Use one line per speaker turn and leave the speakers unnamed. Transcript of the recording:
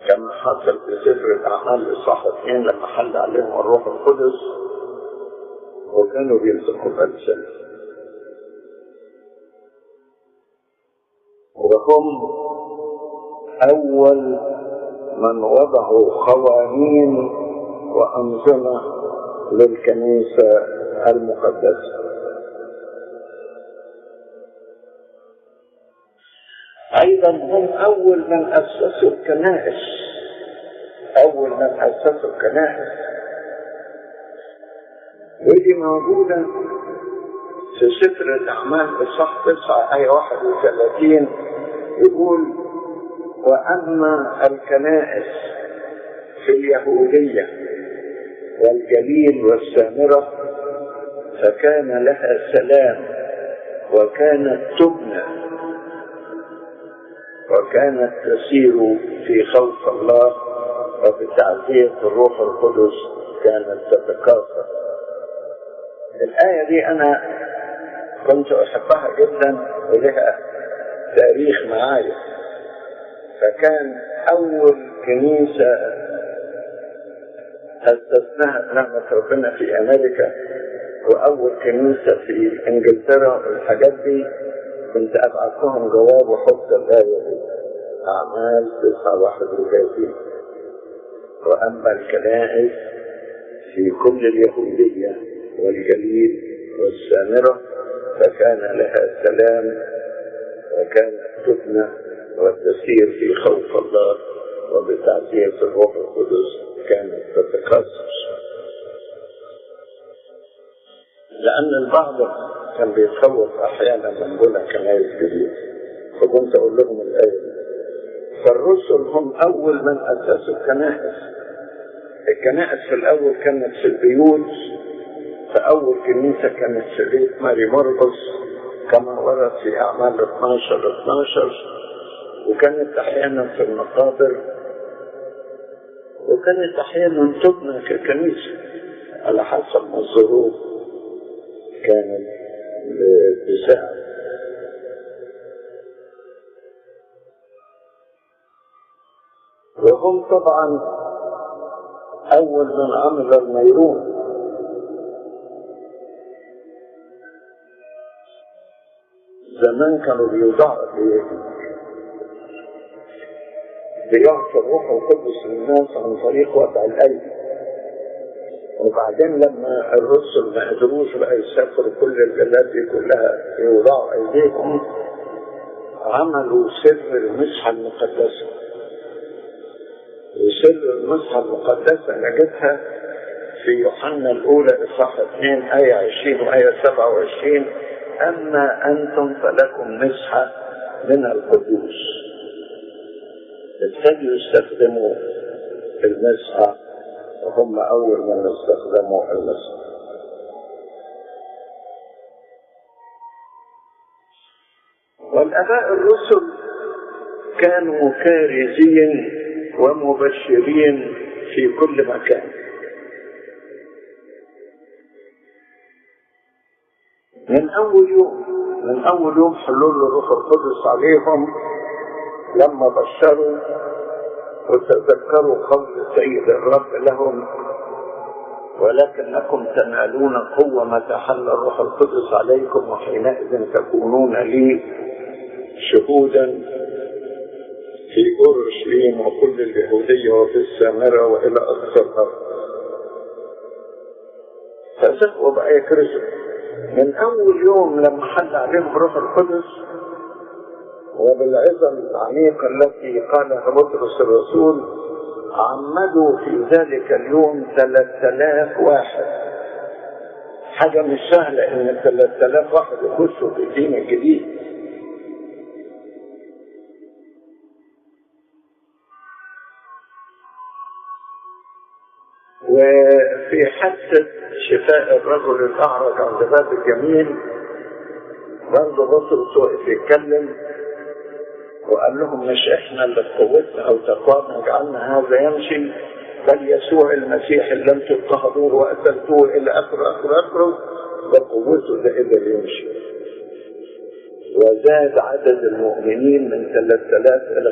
كما حصل في سفر الأعمال الإصحاح اثنين لما حل عليهم الروح القدس وكانوا بيمسكوا بألسنة وهم أول من وضعوا قوانين وأنظمة للكنيسة المقدسة أيضا هم أول من أسسوا الكنائس أول من أسسوا الكنائس ودي موجودة في سفر الأعمال إصحاح 9 آية 31 يقول وأما الكنائس في اليهودية والجليل والسامرة فكان لها سلام وكانت تبنى وكانت تسير في خوف الله وبتعزية الروح القدس كانت تتكاثر الآية دي أنا كنت أحبها جدا ولها تاريخ معايا فكان أول كنيسة أسسناها بنعمة ربنا في أمريكا وأول كنيسة في إنجلترا والحاجات دي كنت أبعث لهم جواب وحط الآية دي أعمال تسعة واحد وثلاثين وأما الكنائس في كل اليهودية والجليل والسامرة فكان لها سلام وكانت تبنى وتسير في خوف الله وبتعزية الروح القدس كانت تتكسر لأن البعض كان بيتخوف أحيانا من بنى كنائس جديدة فكنت أقول لهم الآية دي فالرسل هم أول من أسسوا الكنائس الكنائس في الأول كانت في البيوت فأول كنيسة كانت في بيت ماري مرقس كما ورد في أعمال 12 12 وكانت أحيانا في المقابر وكانت أحيانا تبنى ككنيسة على حسب ما الظروف كانت تساعد وهم طبعا أول من عمل الميرون زمان كانوا بيوضعوا بيعطي الروح القدس للناس عن طريق وضع القلب وبعدين لما الرسل ما قدروش بقى يسافروا كل البلاد دي كلها يوضعوا ايديهم عملوا سر المسحه المقدسه وسر المسحه المقدسه نجدها في يوحنا الاولى اصحاح 2 ايه 20 وايه 27 اما انتم فلكم مسحه من القدوس ابتدوا يستخدموا المسحه وهم أول من استخدموا المسح والآباء الرسل كانوا كارزين ومبشرين في كل مكان من أول يوم من أول يوم حلول الروح القدس عليهم لما بشروا وتذكروا قول سيد الرب لهم ولكنكم تنالون قوة متى حل الروح القدس عليكم وحينئذ تكونون لي شهودا في أورشليم وكل اليهودية وفي السامرة وإلى أقصى الأرض فسقوا بقى يكرزوا من أول يوم لما حل عليهم روح القدس وبالعظم العميقة التي قالها بطرس الرسول عمدوا في ذلك اليوم 3000 واحد حاجة مش سهلة إن 3000 واحد يخشوا في الدين الجديد وفي حادثة شفاء الرجل الأعرج عند باب الجميل برضه بطرس وقف يتكلم وقال لهم مش احنا اللي بقوتنا او تقوانا جعلنا هذا يمشي بل يسوع المسيح اللي لم تضطهدوه وقتلتوه الى اخر اخر اخره بقوته ده قدر يمشي وزاد عدد المؤمنين من 3000 الى